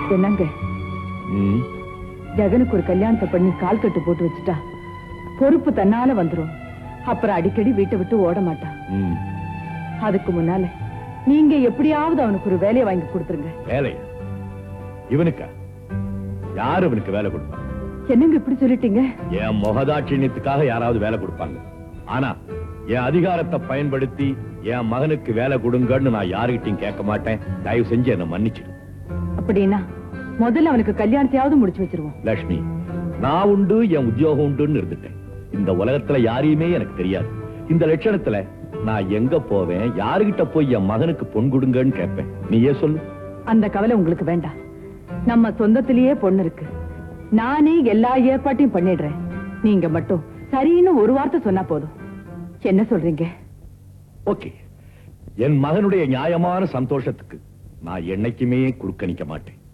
என்னங்க ம், ஜெகனுக்கு ஒரு கல்யாணத்தை பண்ணி கால் கட்டு போட்டு வச்சுட்டா பொறுப்பு தன்னால வந்துரும் அப்புறம் அடிக்கடி வீட்டை விட்டு ஓட மாட்டான் ம். அதுக்கு முன்னால நீங்க எப்படியாவது அவனுக்கு ஒரு வேலையை வாங்கி கொடுத்துருங்க வேலையா இவனுக்கா யாரு இவனுக்கு வேலை கொடுப்பா என்னங்க இப்படி சொல்லிட்டீங்க என் முகதாட்சியத்துக்காக யாராவது வேலை கொடுப்பாங்க ஆனா என் அதிகாரத்தை பயன்படுத்தி என் மகனுக்கு வேலை கொடுங்கன்னு நான் யாருகிட்டையும் கேட்க மாட்டேன் தயவு செஞ்சு என்னை மன்னிச்சிடு அப்படின்னா முதல்ல அவனுக்கு கல்யாணத்தையாவது முடிச்சு வச்சிருவோம் லட்சுமி நான் உண்டு என் உத்தியோகம் உண்டுன்னு இருந்துட்டேன் இந்த உலகத்துல யாரையுமே எனக்கு தெரியாது இந்த லட்சணத்துல நான் எங்க போவேன் யாருகிட்ட போய் என் மகனுக்கு பொன் கொடுங்கன்னு கேட்பேன் நீயே சொல்லு அந்த கவலை உங்களுக்கு வேண்டாம் நம்ம சொந்தத்திலேயே பொண்ணு இருக்கு நானே எல்லா ஏற்பாட்டையும் பண்ணிடுறேன் நீங்க மட்டும் சரின்னு ஒரு வார்த்தை சொன்னா போதும் என்ன சொல்றீங்க ஓகே என் மகனுடைய நியாயமான சந்தோஷத்துக்கு நான் என்னைக்குமே குறுக்கணிக்க மாட்டேன்